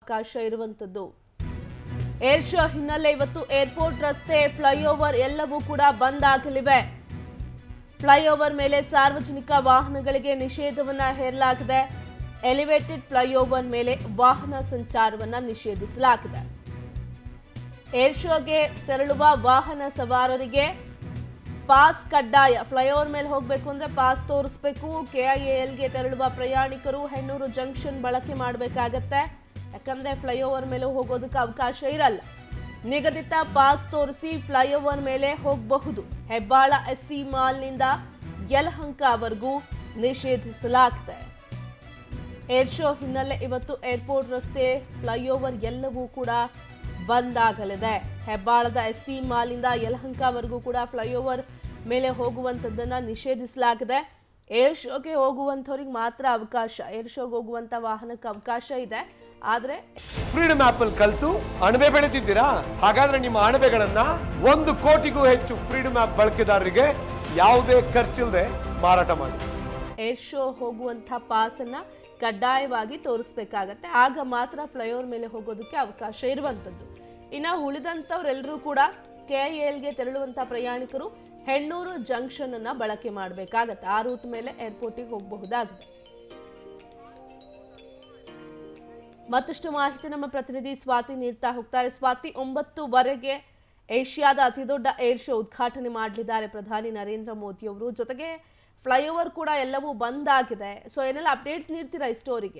ಅವಕಾಶ ಇರುವಂತದ್ದು air show ಹಿನ್ನೆಲೆ ಇವತ್ತು ಏರ್ಪೋರ್ಟ್ ರಸ್ತೆ ಫ್ಲೈಓವರ್ ಎಲ್ಲವೂ ಕೂಡ ಬಂದ್ ಆಗಲಿವೆ ಫ್ಲೈಓವರ್ ಮೇಲೆ ಸಾರ್ವಜನಿಕ ವಾಹನಗಳಿಗೆ ನಿಷೇಧವನ್ನ ಹೇರಲಾಗಿದೆ ಎಲಿವೇಟೆಡ್ ಫ್ಲೈಓವರ್ ಮೇಲೆ ವಾಹನ ಸಂಚಾರವನ್ನ ನಿಷೇಧಿಸಲಾಗಿದೆ ಏರ್ ಶೋಗೆ ತೆರಳುವ ವಾಹನ ಸವಾರರಿಗೆ ಪಾಸ್ ಕಡ್ಡಾಯ ಫ್ಲೈಓವರ್ ಮೇಲೆ ಹೋಗಬೇಕು ಅಂದ್ರೆ ಪಾಸ್ ತೋರಿಸ್ಬೇಕು ಕೆಐಎಎಲ್ಗೆ ತೆರಳುವ ಪ್ರಯಾಣಿಕರು ಹೆಣ್ಣೂರು ಜಂಕ್ಷನ್ ಬಳಕೆ ಮಾಡಬೇಕಾಗತ್ತೆ ಯಾಕಂದ್ರೆ ಫ್ಲೈಓವರ್ ಮೇಲೆ ಹೋಗೋದಕ್ಕೆ ಅವಕಾಶ ಇರಲ್ಲ ನಿಗದಿತ ಪಾಸ್ ತೋರಿಸಿ ಫ್ಲೈಓವರ್ ಮೇಲೆ ಹೋಗಬಹುದು ಹೆಬ್ಬಾಳ ಎಸ್ಟಿ ಮಾಲ್ನಿಂದ ಯಲಹಂಕವರೆಗೂ ನಿಷೇಧಿಸಲಾಗಿದೆ ಏರ್ ಶೋ ಹಿನ್ನೆಲೆ ಇವತ್ತು ಏರ್ಪೋರ್ಟ್ ರಸ್ತೆ ಫ್ಲೈಓವರ್ ಎಲ್ಲವೂ ಕೂಡ ಬಂದ್ ಆಗಲಿದೆ ಹೆಬ್ಬಾಳದ ಎಸ್ಟಿ ಮಾಲಿಂದ ಯಲಹಂಕವರೆಗೂ ಕೂಡ ಫ್ಲೈಓವರ್ ಮೇಲೆ ಹೋಗುವಂಥದ್ದನ್ನ ನಿಷೇಧಿಸಲಾಗಿದೆ ಏರ್ ಶೋಗೆ ಹೋಗುವಂಥವ್ರಿಗೆ ಮಾತ್ರ ಅವಕಾಶ ಏರ್ ಶೋಗೆ ಹೋಗುವಂಥ ವಾಹನಕ್ಕೆ ಅವಕಾಶ ಇದೆ ಆದರೆ ಫ್ರೀಡಮ್ ಆಪ್ ಅಲ್ಲಿ ಕಲ್ತು ಅಣಬೆ ಬೆಳೆತಿದ್ದೀರಾ ಹಾಗಾದ್ರೆ ನಿಮ್ಮ ಅಣಬೆಗಳನ್ನ ಒಂದು ಕೋಟಿಗೂ ಹೆಚ್ಚು ಫ್ರೀಡಮ್ ಆಪ್ ಬಳಕೆದಾರರಿಗೆ ಯಾವುದೇ ಖರ್ಚಿಲ್ಲದೆ ಮಾರಾಟ ಮಾಡಿ ಏರ್ ಶೋ ಹೋಗುವಂಥ ಪಾಸನ್ನ ಕಡ್ಡಾಯವಾಗಿ ತೋರಿಸ್ಬೇಕಾಗತ್ತೆ ಆಗ ಮಾತ್ರ ಫ್ಲೈಓವರ್ ಮೇಲೆ ಹೋಗೋದಕ್ಕೆ ಅವಕಾಶ ಇರುವಂಥದ್ದು ಇನ್ನು ಉಳಿದಂಥವ್ರೆಲ್ಲರೂ ಕೂಡ ಕೆಐಎಲ್ಗೆ ತೆರಳುವಂಥ ಪ್ರಯಾಣಿಕರು ಹೆಣ್ಣೂರು ಜಂಕ್ಷನ್ ಅನ್ನ ಬಳಕೆ ಮಾಡಬೇಕಾಗತ್ತೆ ಆ ರೂಟ್ ಮೇಲೆ ಏರ್ಪೋರ್ಟಿಗೆ ಹೋಗಬಹುದಾಗಿದೆ ಮತ್ತಷ್ಟು ಮಾಹಿತಿ ನಮ್ಮ ಪ್ರತಿನಿಧಿ ಸ್ವಾತಿ ನೀಡ್ತಾ ಹೋಗ್ತಾರೆ ಸ್ವಾತಿ ಒಂಬತ್ತುವರೆಗೆ ಏಷ್ಯಾದ ಅತಿದೊಡ್ಡ ಏರ್ ಶೋ ಉದ್ಘಾಟನೆ ಮಾಡಲಿದ್ದಾರೆ ಪ್ರಧಾನಿ ನರೇಂದ್ರ ಮೋದಿ ಅವರು ಜೊತೆಗೆ ಫ್ಲೈಓವರ್ ಕೂಡ ಎಲ್ಲವೂ ಬಂದ್ ಆಗಿದೆ ಸೊ ಏನೆಲ್ಲ ಅಪ್ಡೇಟ್ಸ್ ನೀಡ್ತೀರಾ ಈ ಸ್ಟೋರಿಗೆ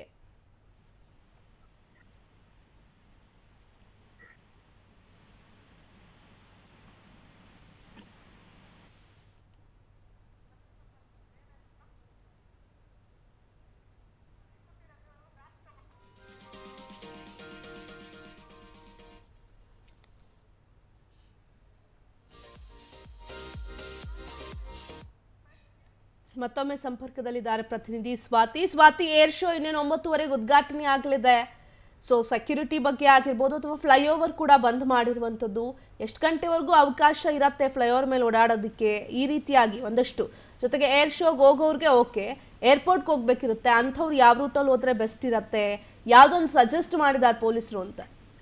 ಮತ್ತೊಮ್ಮೆ ಸಂಪರ್ಕದಲ್ಲಿದ್ದಾರೆ ಪ್ರತಿನಿಧಿ ಸ್ವಾತಿ ಸ್ವಾತಿ ಏರ್ ಶೋ ಇನ್ನೇನು ಒಂಬತ್ತುವರೆಗೆ ಉದ್ಘಾಟನೆ ಆಗಲಿದೆ ಸೊ ಸೆಕ್ಯೂರಿಟಿ ಬಗ್ಗೆ ಆಗಿರ್ಬೋದು ಅಥವಾ ಫ್ಲೈಓವರ್ ಕೂಡ ಬಂದ್ ಮಾಡಿರುವಂಥದ್ದು ಎಷ್ಟು ಗಂಟೆವರೆಗೂ ಅವಕಾಶ ಇರತ್ತೆ ಫ್ಲೈಓವರ್ ಮೇಲೆ ಓಡಾಡೋದಕ್ಕೆ ಈ ರೀತಿಯಾಗಿ ಒಂದಷ್ಟು ಜೊತೆಗೆ ಏರ್ ಶೋಗೆ ಹೋಗೋರ್ಗೆ ಓಕೆ ಏರ್ಪೋರ್ಟ್ಗೆ ಹೋಗ್ಬೇಕಿರುತ್ತೆ ಅಂಥವ್ರು ಯಾವ ರೂಟಲ್ಲಿ ಹೋದ್ರೆ ಬೆಸ್ಟ್ ಇರತ್ತೆ ಯಾವುದೊಂದು ಸಜೆಸ್ಟ್ ಮಾಡಿದ್ದಾರೆ ಪೊಲೀಸರು ಅಂತ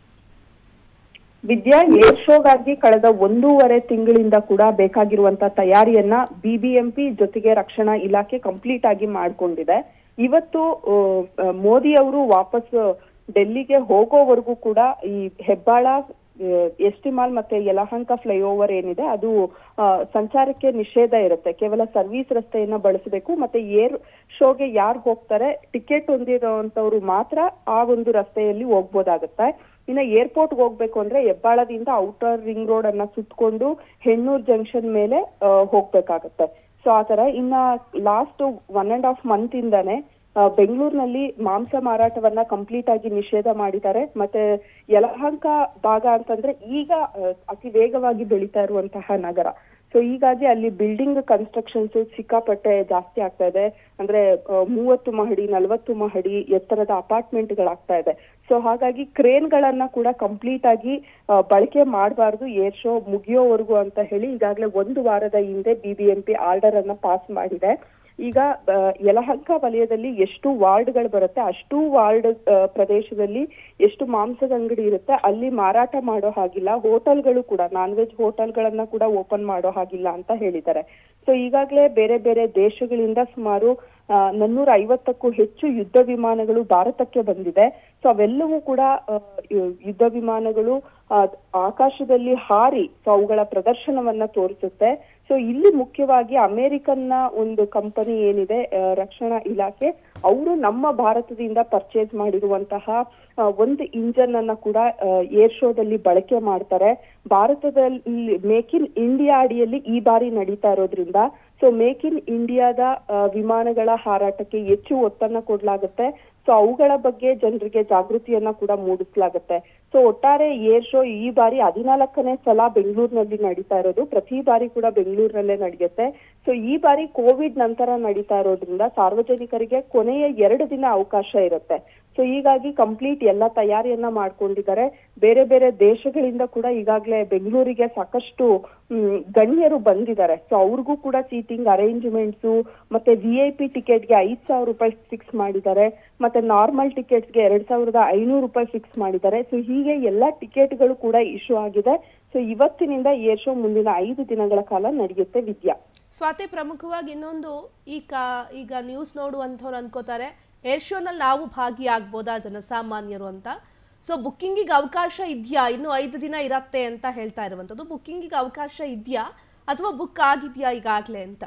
ವಿದ್ಯಾ ಏರ್ ಶೋಗಾಗಿ ಕಳೆದ ಒಂದೂವರೆ ತಿಂಗಳಿಂದ ಕೂಡ ಬೇಕಾಗಿರುವಂತ ತಯಾರಿಯನ್ನ ಬಿಬಿಎಂಪಿ ಜೊತೆಗೆ ರಕ್ಷಣಾ ಇಲಾಖೆ ಕಂಪ್ಲೀಟ್ ಆಗಿ ಮಾಡ್ಕೊಂಡಿದೆ ಇವತ್ತು ಆ, ಆ, ಮೋದಿ ಅವರು ವಾಪಸ್ ಡೆಲ್ಲಿಗೆ ಹೋಗೋವರೆಗೂ ಕೂಡ ಈ ಹೆಬ್ಬಾಳ ಎಸ್ ಟಿ ಮಾಲ್ ಮತ್ತೆ ಯಲಹಂಕ ಫ್ಲೈಓವರ್ ಏನಿದೆ ಅದು ಆ, ಸಂಚಾರಕ್ಕೆ ನಿಷೇಧ ಇರುತ್ತೆ ಕೇವಲ ಸರ್ವಿಸ್ ರಸ್ತೆಯನ್ನ ಬಳಸಬೇಕು ಮತ್ತೆ ಏರ್ ಶೋಗೆ ಯಾರು ಹೋಗ್ತಾರೆ ಟಿಕೆಟ್ ಹೊಂದಿರೋಂಥವ್ರು ಮಾತ್ರ ಆ ಒಂದು ರಸ್ತೆಯಲ್ಲಿ ಹೋಗ್ಬೋದಾಗತ್ತೆ ಇನ್ನ ಏರ್ಪೋರ್ಟ್ ಹೋಗ್ಬೇಕು ಅಂದ್ರೆ ಹೆಬ್ಬಾಳದಿಂದ ಔಟರ್ ರಿಂಗ್ ರೋಡ್ ಅನ್ನ ಸುತ್ಕೊಂಡು ಹೆಣ್ಣೂರ್ ಜಂಕ್ಷನ್ ಮೇಲೆ ಆ, ಹೋಗ್ಬೇಕಾಗತ್ತೆ ಸೊ ಆತರ ಇನ್ನ last one and half month ಇಂದಾನೆ ಆ, ಬೆಂಗಳೂರಿನಲ್ಲಿ ಮಾಂಸ ಮಾರಾಟವನ್ನ ಕಂಪ್ಲೀಟ್ ಆಗಿ ನಿಷೇಧ ಮಾಡಿದ್ದಾರೆ ಮತ್ತೆ ಯಲಹಂಕ ಭಾಗ ಅಂತಂದ್ರೆ ಈಗ ಆ, ಅತಿ ವೇಗವಾಗಿ ಬೆಳೀತಾ ಇರುವಂತಹ ನಗರ ಸೊ ಹೀಗಾಗಿ ಅಲ್ಲಿ ಬಿಲ್ಡಿಂಗ್ ಕನ್ಸ್ಟ್ರಕ್ಷನ್ಸ್ ಸಿಕ್ಕಾಪಟ್ಟೆ ಜಾಸ್ತಿ ಆಗ್ತಾ ಇದೆ ಅಂದ್ರೆ ಆ, ಮೂವತ್ತು ಮಹಡಿ ನಲವತ್ತು ಮಹಡಿ ಎತ್ತರದ ಅಪಾರ್ಟ್ಮೆಂಟ್ ಗಳಾಗ್ತಾ ಇದೆ ಸೊ ಹಾಗಾಗಿ ಕ್ರೇನ್ ಗಳನ್ನ ಕೂಡ ಕಂಪ್ಲೀಟ್ ಆಗಿ ಆ, ಬಳಕೆ ಮಾಡಬಾರ್ದು ಏರ್ ಶೋ ಮುಗಿಯೋವರೆಗೂ ಅಂತ ಹೇಳಿ ಈಗಾಗಲೇ ಒಂದು ವಾರದ ಹಿಂದೆ ಬಿಬಿಎಂಪಿ ಆರ್ಡರ್ ಅನ್ನ ಪಾಸ್ ಮಾಡಿದೆ ಈಗ ಆ, ಯಲಹಂಕ ವಲಯದಲ್ಲಿ ಎಷ್ಟು ವಾರ್ಡ್ಗಳು ಬರುತ್ತೆ ಅಷ್ಟು ವಾರ್ಡ್ ಆ, ಪ್ರದೇಶದಲ್ಲಿ ಎಷ್ಟು ಮಾಂಸದ ಅಂಗಡಿ ಇರುತ್ತೆ ಅಲ್ಲಿ ಮಾರಾಟ ಮಾಡೋ ಹಾಗಿಲ್ಲ ಹೋಟೆಲ್ಗಳು ಕೂಡ ನಾನ್ ವೆಜ್ ಹೋಟೆಲ್ಗಳನ್ನ ಕೂಡ ಓಪನ್ ಮಾಡೋ ಹಾಗಿಲ್ಲ ಅಂತ ಹೇಳಿದ್ದಾರೆ ಸೊ ಈಗಾಗಲೇ ಬೇರೆ ಬೇರೆ ದೇಶಗಳಿಂದ ಸುಮಾರು ಆ, ನಾನ್ನೂರ ಐವತ್ತಕ್ಕೂ ಹೆಚ್ಚು ಯುದ್ಧ ವಿಮಾನಗಳು ಭಾರತಕ್ಕೆ ಬಂದಿದೆ ಸೊ ಅವೆಲ್ಲವೂ ಕೂಡ ಆ, ಯು- ಯುದ್ಧ ವಿಮಾನಗಳು ಆ, ಆಕಾಶದಲ್ಲಿ ಹಾರಿ ಸೊ ಅವುಗಳ ಪ್ರದರ್ಶನವನ್ನ ತೋರಿಸುತ್ತೆ ಸೊ ಇಲ್ಲಿ ಮುಖ್ಯವಾಗಿ ಅಮೆರಿಕನ್ನ ಒಂದು ಕಂಪನಿ ಏನಿದೆ ಆ, ರಕ್ಷಣಾ ಇಲಾಖೆ ಅವರು ನಮ್ಮ ಭಾರತದಿಂದ ಪರ್ಚೇಸ್ ಮಾಡಿರುವಂತಹ ಆ, ಒಂದು ಇಂಜನ್ ಅನ್ನ ಕೂಡ ಏರ್ ಶೋದಲ್ಲಿ ಬಳಕೆ ಮಾಡ್ತಾರೆ ಭಾರತದಲ್ಲಿ ಮೇಕ್ ಇನ್ ಇಂಡಿಯಾ ಅಡಿಯಲ್ಲಿ ಈ ಬಾರಿ ನಡೀತಾ ಇರೋದ್ರಿಂದ ಸೊ ಮೇಕ್ ಇನ್ ಇಂಡಿಯಾದ ಆ, ವಿಮಾನಗಳ ಹಾರಾಟಕ್ಕೆ ಹೆಚ್ಚು ಒತ್ತನ್ನ ಕೊಡ್ಲಾಗುತ್ತೆ ಸೊ ಅವುಗಳ ಬಗ್ಗೆ ಜನರಿಗೆ ಜಾಗೃತಿಯನ್ನ ಕೂಡ ಮೂಡಿಸಲಾಗುತ್ತೆ ಸೊ ಒಟ್ಟಾರೆ ಏರ್ ಶೋ ಈ ಬಾರಿ ಹದಿನಾಲ್ಕನೇ ಸಲ ಬೆಂಗಳೂರಿನಲ್ಲಿ ನಡೀತಾ ಇರೋದು ಪ್ರತಿ ಬಾರಿ ಕೂಡ ಬೆಂಗಳೂರಿನಲ್ಲೇ ನಡೆಯುತ್ತೆ ಸೊ ಈ ಬಾರಿ ಕೋವಿಡ್ ನಂತರ ನಡೀತಾ ಇರೋದ್ರಿಂದ ಸಾರ್ವಜನಿಕರಿಗೆ ಕೊನೆಯ ಎರಡು ದಿನ ಅವಕಾಶ ಇರುತ್ತೆ ಸೊ ಹೀಗಾಗಿ ಕಂಪ್ಲೀಟ್ ಎಲ್ಲ ತಯಾರಿಯನ್ನ ಮಾಡ್ಕೊಂಡಿದ್ದಾರೆ ಬೇರೆ ಬೇರೆ ದೇಶಗಳಿಂದ ಕೂಡ ಈಗಾಗಲೇ ಬೆಂಗಳೂರಿಗೆ ಸಾಕಷ್ಟು ಮ್, ಗಣ್ಯರು ಬಂದಿದ್ದಾರೆ ಸೊ ಅವ್ರಿಗೂ ಕೂಡ ಸೀಟಿಂಗ್ ಅರೇಂಜ್ಮೆಂಟ್ಸ್ ಮತ್ತೆ ವಿ ಐ ಪಿ ಟಿಕೆಟ್ಗೆ ಐದ್ ಸಾವಿರ ರೂಪಾಯಿ ಫಿಕ್ಸ್ ಮಾಡಿದ್ದಾರೆ ಮತ್ತೆ ನಾರ್ಮಲ್ ಟಿಕೆಟ್ಸ್ಗೆ ಎರಡ್ ಸಾವಿರದ ಐನೂರು ರೂಪಾಯಿ ಫಿಕ್ಸ್ ಮಾಡಿದ್ದಾರೆ ಸೊ ಹೀಗೆ ಎಲ್ಲಾ ಟಿಕೆಟ್ಗಳು ಕೂಡ ಇಶ್ಯೂ ಆಗಿದೆ ಸೊ ಇವತ್ತಿನಿಂದ ಏರ್ ಶೋ ಮುಂದಿನ ಐದು ದಿನಗಳ ಕಾಲ ನಡೆಯುತ್ತೆ ವಿದ್ಯಾ ಸ್ವಾತಿ ಪ್ರಮುಖವಾಗಿ ಇನ್ನೊಂದು ಈ ಕಾ ಈಗ ನ್ಯೂಸ್ ನೋಡುವಂಥವ್ರು ಅನ್ಕೋತಾರೆ ಏರ್ ಶೋನಲ್ಲಿ ನಾವು ಭಾಗಿಯಾಗ್ಬೋದಾ ಜನಸಾಮಾನ್ಯರು ಅಂತ ಸೊ ಬುಕ್ಕಿಂಗಿಗೆ ಅವಕಾಶ ಇದೆಯಾ ಇನ್ನು ಐದು ದಿನ ಇರತ್ತೆ ಅಂತ ಹೇಳ್ತಾ ಇರುವಂಥದ್ದು ಬುಕ್ಕಿಂಗಿಗೆ ಅವಕಾಶ ಇದೆಯಾ ಅಥವಾ ಬುಕ್ ಆಗಿದೆಯಾ ಈಗಾಗಲೇ ಅಂತ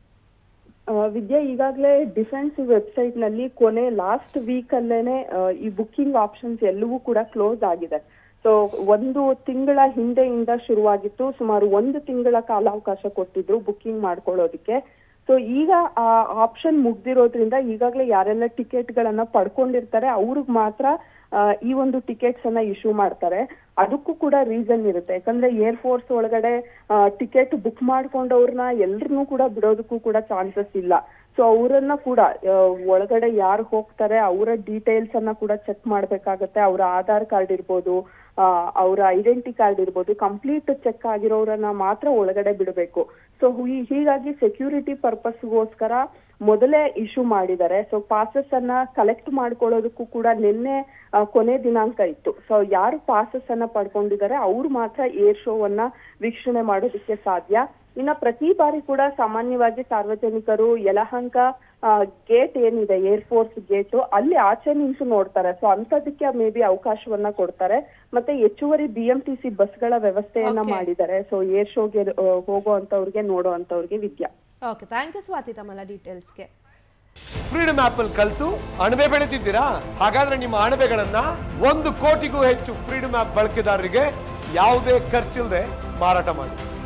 ಆ, ವಿದ್ಯಾ ಈಗಾಗಲೇ ಡಿಫೆನ್ಸ್ ವೆಬ್ಸೈಟ್ ನಲ್ಲಿ ಕೊನೆ ಲಾಸ್ಟ್ ವೀಕ್ ಅಲ್ಲೇನೆ ಆ, ಈ ಬುಕ್ಕಿಂಗ್ ಆಪ್ಷನ್ಸ್ ಎಲ್ಲವೂ ಕೂಡ ಕ್ಲೋಸ್ ಆಗಿದೆ ಸೊ ಒಂದು ತಿಂಗಳ ಹಿಂದೆಯಿಂದ ಶುರುವಾಗಿತ್ತು ಸುಮಾರು ಒಂದು ತಿಂಗಳ ಕಾಲಾವಕಾಶ ಕೊಟ್ಟಿದ್ರು ಬುಕ್ಕಿಂಗ್ ಮಾಡ್ಕೊಳ್ಳೋದಕ್ಕೆ ಸೊ ಈಗ ಆ ಆಪ್ಷನ್ ಮುಗ್ದಿರೋದ್ರಿಂದ ಈಗಾಗಲೇ ಯಾರೆಲ್ಲ ಟಿಕೆಟ್ ಗಳನ್ನ ಪಡ್ಕೊಂಡಿರ್ತಾರೆ ಅವ್ರಿಗೆ ಮಾತ್ರ ಆ, ಈ ಒಂದು ಟಿಕೆಟ್ಸ್ ಅನ್ನ ಇಶ್ಯೂ ಮಾಡ್ತಾರೆ ಅದಕ್ಕೂ ಕೂಡ ರೀಸನ್ ಇರುತ್ತೆ ಯಾಕಂದ್ರೆ ಏರ್ ಫೋರ್ಸ್ ಒಳಗಡೆ ಟಿಕೆಟ್ ಬುಕ್ ಮಾಡ್ಕೊಂಡವ್ರನ್ನ ಎಲ್ರನ್ನೂ ಕೂಡ ಬಿಡೋದಕ್ಕೂ ಕೂಡ ಚಾನ್ಸಸ್ ಇಲ್ಲ ಸೊ ಅವರನ್ನ ಕೂಡ ಆ, ಒಳಗಡೆ ಯಾರು ಹೋಗ್ತಾರೆ ಅವರ ಡೀಟೇಲ್ಸ್ ಅನ್ನ ಕೂಡ ಚೆಕ್ ಮಾಡ್ಬೇಕಾಗತ್ತೆ ಅವರ ಆಧಾರ್ ಕಾರ್ಡ್ ಇರ್ಬೋದು ಅವರ ಐಡೆಂಟಿ ಕಾರ್ಡ್ ಇರ್ಬೋದು ಕಂಪ್ಲೀಟ್ ಚೆಕ್ ಆಗಿರೋರನ್ನ ಮಾತ್ರ ಒಳಗಡೆ ಬಿಡಬೇಕು ಸೊ ಹೀಗಾಗಿ ಸೆಕ್ಯೂರಿಟಿ ಪರ್ಪಸ್ಗೋಸ್ಕರ ಮೊದಲೇ ಇಶ್ಯೂ ಮಾಡಿದ್ದಾರೆ ಸೊ ಪಾಸಸ್ ಅನ್ನ ಕಲೆಕ್ಟ್ ಮಾಡ್ಕೊಳ್ಳೋದಕ್ಕೂ ಕೂಡ ನಿನ್ನೆ ಆ, ಕೊನೆ ದಿನಾಂಕ ಇತ್ತು ಸೊ ಯಾರು ಪಾಸಸ್ ಅನ್ನ ಪಡ್ಕೊಂಡಿದ್ದಾರೆ ಅವ್ರು ಮಾತ್ರ ಏರ್ ಶೋವನ್ನ ವೀಕ್ಷಣೆ ಮಾಡೋದಕ್ಕೆ ಸಾಧ್ಯ ಇನ್ನ ಪ್ರತಿ ಬಾರಿ ಕೂಡ ಸಾಮಾನ್ಯವಾಗಿ ಸಾರ್ವಜನಿಕರು ಯಲಹಂಕ ಗೇಟ್ ಏನಿದೆ ಏರ್ ಫೋರ್ಸ್ ಗೇಟ್ ಅಲ್ಲಿ ಆಚೆ ನಿಂತು ನೋಡ್ತಾರೆ ಸೊ ಅಂತದಕ್ಕೆ ಮೇ ಬಿ ಅವಕಾಶವನ್ನ ಕೊಡ್ತಾರೆ ಮತ್ತೆ ಹೆಚ್ಚುವರಿ ಬಿ ಎಂ ಟಿ ಸಿ ಬಸ್ಗಳ ವ್ಯವಸ್ಥೆಯನ್ನ Okay. ಮಾಡಿದ್ದಾರೆ ಸೊ ಏರ್ ಶೋಗೆ ಹೋಗೋ ಅಂತವ್ರಿಗೆ ನೋಡೋ ಅಂತವ್ರಿಗೆ Vidya okay thank you Swathi ತಮ್ಮೆಲ್ಲ ಡೀಟೇಲ್ಸ್ಗೆ ಫ್ರೀಡಮ್ ಆಪ್ ಅಲ್ಲಿ ಕಲ್ತು ಅಣಬೆ ಬೆಳೆತಿದ್ದೀರಾ ಹಾಗಾದ್ರೆ ನಿಮ್ಮ ಅಣಬೆಗಳನ್ನ ಒಂದು ಕೋಟಿಗೂ ಹೆಚ್ಚು ಫ್ರೀಡಮ್ ಆಪ್ ಬಳಕೆದಾರರಿಗೆ ಯಾವುದೇ ಖರ್ಚಿಲ್ಲದೆ ಮಾರಾಟ ಮಾಡಿ